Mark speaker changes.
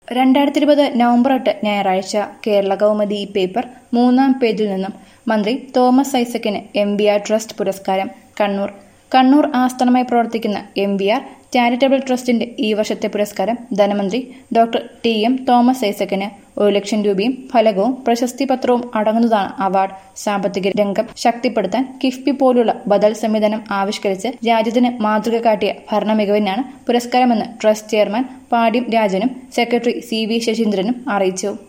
Speaker 1: രണ്ടായിരത്തി ഇരുപത് നവംബർ എട്ട് ഞായറാഴ്ച കേരള കൗമുദി പേപ്പർ മൂന്നാം പേജിൽ നിന്നും മന്ത്രി തോമസ് ഐസക്കിന് എം ബി ആർ ട്രസ്റ്റ് പുരസ്കാരം കണ്ണൂർ കണ്ണൂർ ആസ്ഥാനമായി പ്രവർത്തിക്കുന്ന എം ബി ആർ ചാരിറ്റബിൾ ട്രസ്റ്റിന്റെ ഈ വർഷത്തെ പുരസ്കാരം ധനമന്ത്രി ഡോക്ടർ ടി എം തോമസ് ഐസക്കിന് ഒരു ലക്ഷം രൂപയും ഫലകവും പ്രശസ്തി പത്രവും അടങ്ങുന്നതാണ് അവാർഡ് സാമ്പത്തിക രംഗം ശക്തിപ്പെടുത്താൻ കിഫ്ബി പോലുള്ള ബദൽ സംവിധാനം ആവിഷ്കരിച്ച് രാജ്യത്തിന് മാതൃക കാട്ടിയ ഭരണ മികവിനാണ് പുരസ്കാരമെന്ന് ട്രസ്റ്റ് ചെയർമാൻ പാട്യം രാജനും സെക്രട്ടറി സി വി ശശീന്ദ്രനും അറിയിച്ചു